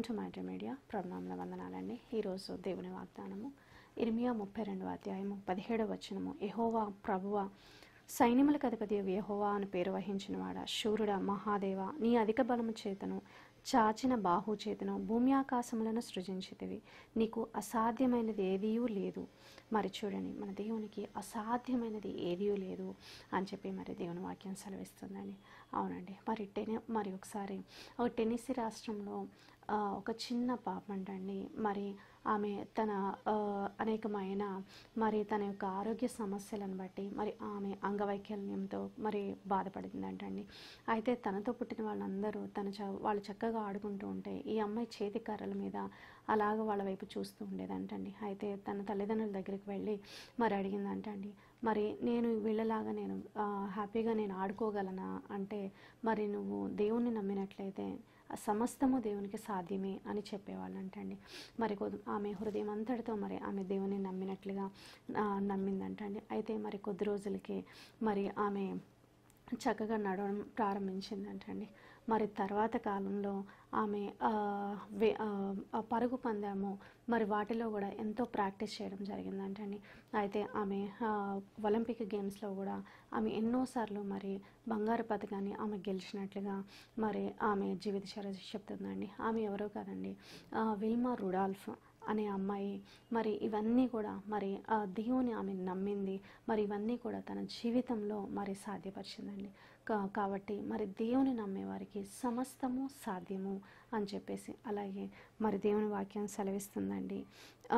to mighty media ప్రణామల వందనాలండి ఈరోజు దేవుని వాగ్దానము ఇర్మియా ముప్పై రెండవ అధ్యాయము పదిహేడవ వచనము యెహోవా ప్రభువ సైన్యములకు అధిపతి యెహోవా అని పేరు వహించిన వాడ శూరుడ మహాదేవ నీ అధిక బలము చేతను చాచిన బాహు చేతను భూమి ఆకాశములను సృజించితివి నీకు అసాధ్యమైనది ఏదియూ లేదు మరి చూడండి మన దేవునికి అసాధ్యమైనది ఏదీ లేదు అని చెప్పి మరి దేవుని వాక్యం సెలవిస్తుందండి అవునండి మరి టెని మరి ఒకసారి ఒక టెన్నిసీ రాష్ట్రంలో ఆ, ఒక చిన్న పాప అంటండి మరి ఆమె తన ఆ, అనేకమైన మరి తన యొక్క ఆరోగ్య సమస్యలను బట్టి మరి ఆమె అంగవైకల్యంతో మరి బాధపడిందంటండి అయితే తనతో పుట్టిన వాళ్ళందరూ తన చ వాళ్ళు చక్కగా ఆడుకుంటూ ఉంటే ఈ అమ్మాయి చేతి కర్రల మీద అలాగ వాళ్ళ వైపు చూస్తూ ఉండేదంటండి అయితే తన తల్లిదండ్రుల దగ్గరికి వెళ్ళి మరి అడిగిందంటండి మరి నేను వీళ్ళలాగా నేను ఆ, హ్యాపీగా నేను ఆడుకోగలనా అంటే మరి నువ్వు దేవుణ్ణి నమ్మినట్లయితే ఆ సమస్తము దేవునికి సాధ్యమే అని చెప్పేవాళ్ళు అంటండి మరి కొద్ది ఆమె హృదయం అంతటితో మరి ఆమె దేవుని నమ్మినట్లుగా ఆ, నమ్మిందంటండి అయితే మరి కొద్ది రోజులకి మరి ఆమె చక్కగా నడవడం ప్రారంభించిందంటండి మరి తర్వాత కాలంలో ఆమె ఆ, వే- ఆ, ఆ పరుగు పందాము మరి వాటిలో కూడా ఎంతో ప్రాక్టీస్ చేయడం జరిగిందంటండి అయితే ఆమె ఆ, ఒలింపిక్ గేమ్స్లో కూడా ఆమె ఎన్నోసార్లు మరి బంగారు పథకాన్ని ఆమె గెలిచినట్లుగా మరి ఆమె జీవిత చరిత్ర చెప్తుందండి ఆమె ఎవరో కాదండి ఆ, విల్మా రుడాల్ఫ్ అనే అమ్మాయి మరి ఇవన్నీ కూడా మరి ఆ దేవుని ఆమె నమ్మింది మరి ఇవన్నీ కూడా తన జీవితంలో మరి సాధ్యపరిచిందండి కా- కాబట్టి మరి దేవుని నమ్మే వారికి సమస్తము సాధ్యము అని చెప్పేసి అలాగే మరి దేవుని వాక్యం సెలవిస్తుందండి ఆ,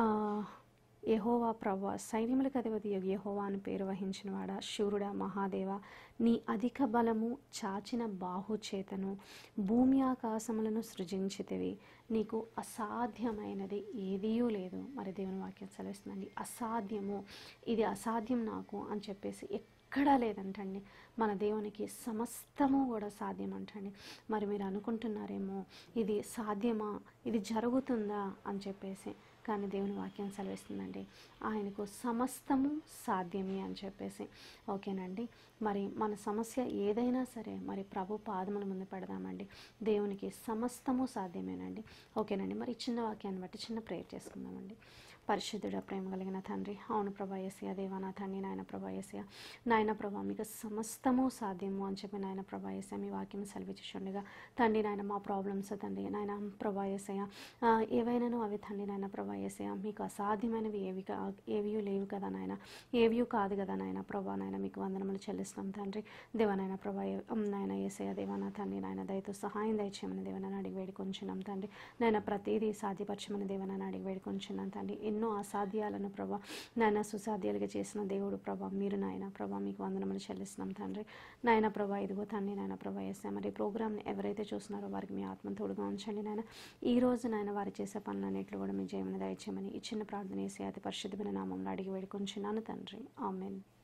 యెహోవా ప్రభు సైన్యములకు అధిపతి యెహోవా అని పేరు వహించిన వాడ శూరుడా మహాదేవ నీ అధిక బలము చాచిన బాహు చేతను భూమి ఆకాశములను సృజించితివి నీకు అసాధ్యమైనది ఏదీయూ లేదు మరి దేవుని వాక్యం సెలవిస్తుందండి అసాధ్యము ఇది అసాధ్యం నాకు అని చెప్పేసి ఎక్కడా లేదంటండి మన దేవునికి సమస్తము కూడా సాధ్యం అంటండి మరి మీరు అనుకుంటున్నారేమో ఇది సాధ్యమా ఇది జరుగుతుందా అని చెప్పేసి కానీ దేవుని వాక్యం సెలవిస్తుందండి ఆయనకు సమస్తము సాధ్యమే అని చెప్పేసి ఓకేనండి మరి మన సమస్య ఏదైనా సరే మరి ప్రభు పాదముల ముందు పెడదామండి దేవునికి సమస్తము సాధ్యమేనండి ఓకేనండి మరి ఈ చిన్న వాక్యాన్ని బట్టి చిన్న ప్రేయర్ చేసుకుందామండి పరిశుద్ధుడ ప్రేమ కలిగిన తండ్రి అవును ప్రభా ఎస్య దేవా నా తండ్రి నాయన ప్రభా ఎస్య నాయన ప్రభా మీకు సమస్తము సాధ్యము అని చెప్పి నాయన ప్రభా ఎస్య మీ వాక్యం సెలవిచ్చుండగా తండ్రి నాయన మా ప్రాబ్లమ్స్ తండ్రి నాయన ప్రభా ఎస్య ఏవైనాను అవి తండ్రి నాయన ప్రభా ఎస్య మీకు అసాధ్యమైనవి ఏవి కా- ఏవియూ లేవు కదా నాయన ఏవియూ కాదు కదా నాయన ప్రభా నాయన మీకు వందనములు చెల్లిస్తాం తండ్రి దేవనాయన ప్రభా ఏ- ఉమ్, నాయన ఏసయ దేవన తండ్రి నాయన దయతో సహాయం దయచేయమని దేవనని అడిగి వేడుకొంచున్నాం తండ్రి నాయన ప్రతిదీ సాధ్యపరచమని దేవనని అడిగి వేడుకొంచున్నాం తండ్రి ఎన్నో అసాధ్యాలను ప్రభా నాయన సుసాధ్యాలుగా చేసిన దేవుడు ప్రభా మీరు నాయన ప్రభా మీకు వందనములు చెల్లిస్తున్నాం తండ్రి నాయన ప్రభా ఇదిగో తండ్రి నాయన ప్రభా వేసా మరి ప్రోగ్రామ్ని ఎవరైతే చూస్తున్నారో వారికి మీ ఆత్మ తోడుగా ఉంచండి నాయన ఈ రోజు నాయన వారు చేసే పనులన్నింటిలో కూడా మీ జయమని దయచేయమని ఈ చిన్న ప్రార్థన వేసి అతి పరిశుద్ధమైన నామంలో అడిగి వేడుకొంచున్నాను తండ్రి ఆమెన్